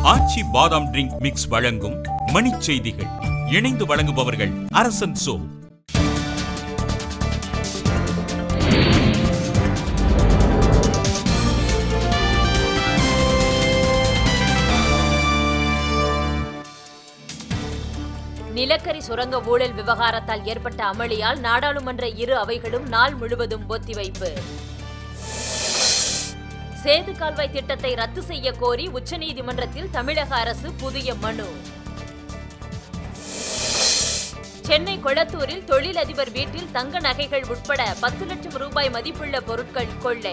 ஆச்சி பாதாம் drink mix வழங்கும் மணிச் செய்திகள் இணைந்து வழங்குபவர்கள் அரசன் சோ நிலக்கரி சுரங்க ஊழல் விவகாரத்தால் ஏற்பட்ட அமளியால் நாடாளுமன்ற இரு அவைகளும் நாள் முழுவதும் ஒத்திவைப்பு சேது கால்வாய் திட்டத்தை ரத்து செய்ய கோரி உச்சநீதிமன்றத்தில் தமிழக அரசு புதிய மனு சென்னை கொளத்தூரில் தொழிலதிபர் வீட்டில் தங்க நகைகள் உட்பட பத்து லட்சம் ரூபாய் மதிப்புள்ள பொருட்கள் கொள்ளை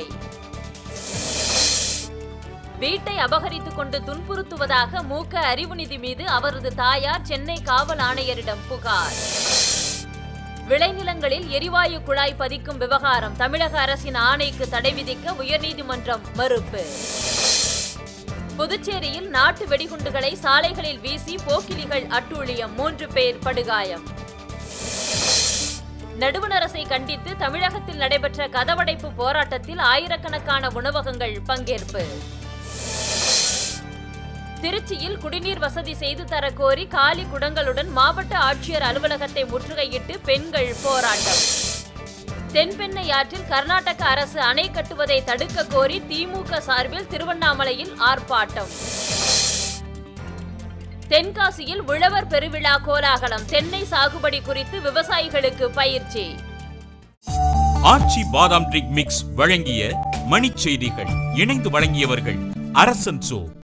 வீட்டை அபகரித்துக் கொண்டு துன்புறுத்துவதாக மூக்க அறிவுநிதி மீது அவரது தாயார் சென்னை காவல் ஆணையரிடம் புகார் விளைநிலங்களில் எரிவாயு குழாய் பதிக்கும் விவகாரம் தமிழக அரசின் ஆணைக்கு தடை விதிக்க உயர்நீதிமன்றம் மறுப்பு புதுச்சேரியில் நாட்டு வெடிகுண்டுகளை சாலைகளில் வீசி போக்கிலிகள் அட்டூழியம் மூன்று பேர் படுகாயம் நடுவண் அரசை கண்டித்து தமிழகத்தில் நடைபெற்ற கதவடைப்பு போராட்டத்தில் ஆயிரக்கணக்கான உணவகங்கள் பங்கேற்பு திருச்சியில் குடிநீர் வசதி செய்து தர கோரி காலி குடங்களுடன் மாவட்ட ஆட்சியர் அலுவலகத்தை முற்றுகையிட்டு பெண்கள் போராட்டம் தென்பெண்ணை ஆற்றில் கர்நாடக அரசு அணை கட்டுவதை தடுக்க கோரி திமுக சார்பில் திருவண்ணாமலையில் ஆர்ப்பாட்டம் தென்காசியில் உழவர் பெருவிழா கோலாகலம் தென்னை சாகுபடி குறித்து விவசாயிகளுக்கு பயிற்சி ஆச்சி பாதாம் ட்ரிங்க் மிக்ஸ் வழங்கிய மணிச் செய்திகள் இணைந்து வழங்கியவர்கள் அரசன் சோ